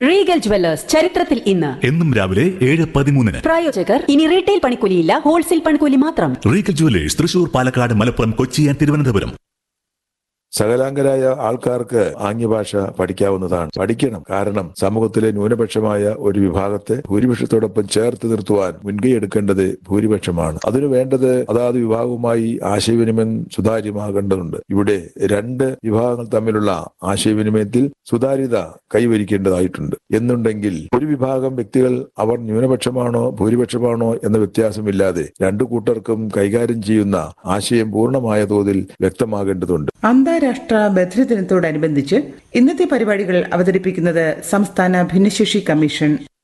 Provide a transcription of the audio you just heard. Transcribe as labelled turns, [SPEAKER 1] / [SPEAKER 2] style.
[SPEAKER 1] Regal jewellers ചരിത്രത്തിൽ ഇന്ന്
[SPEAKER 2] എന്നും രാവിലെ ഏഴ് പതിമൂന്നിന്
[SPEAKER 1] പ്രായോജകർ ഇനി റീറ്റെയിൽ പണിക്കൂലിയില്ല ഹോൾസെയിൽ പണിക്കൂലി മാത്രം
[SPEAKER 2] Regal jewellers Thrissur Palakkad Malappuram Kochi and Thiruvananthapuram
[SPEAKER 3] സകലാംഗരായ ആൾക്കാർക്ക് ആംഗ്യഭാഷ പഠിക്കാവുന്നതാണ് പഠിക്കണം കാരണം സമൂഹത്തിലെ ന്യൂനപക്ഷമായ ഒരു വിഭാഗത്തെ ഭൂരിപക്ഷത്തോടൊപ്പം ചേർത്ത് നിർത്തുവാൻ മുൻകൈ എടുക്കേണ്ടത് ഭൂരിപക്ഷമാണ് അതിനു വേണ്ടത് അതാത് വിഭാഗവുമായി ആശയവിനിമയം സുതാര്യമാകേണ്ടതുണ്ട് ഇവിടെ രണ്ട് വിഭാഗങ്ങൾ തമ്മിലുള്ള ആശയവിനിമയത്തിൽ സുതാര്യത കൈവരിക്കേണ്ടതായിട്ടുണ്ട് എന്നുണ്ടെങ്കിൽ ഒരു വിഭാഗം വ്യക്തികൾ അവർ ന്യൂനപക്ഷമാണോ ഭൂരിപക്ഷമാണോ എന്ന വ്യത്യാസമില്ലാതെ രണ്ടു കൂട്ടർക്കും കൈകാര്യം ചെയ്യുന്ന ആശയം പൂർണ്ണമായ തോതിൽ വ്യക്തമാകേണ്ടതുണ്ട്
[SPEAKER 4] അന്താരാഷ്ട്ര ബധിരദിനത്തോടനുബന്ധിച്ച് ഇന്നത്തെ പരിപാടികൾ അവതരിപ്പിക്കുന്നത് സംസ്ഥാന ഭിന്നശേഷി കമ്മീഷൻ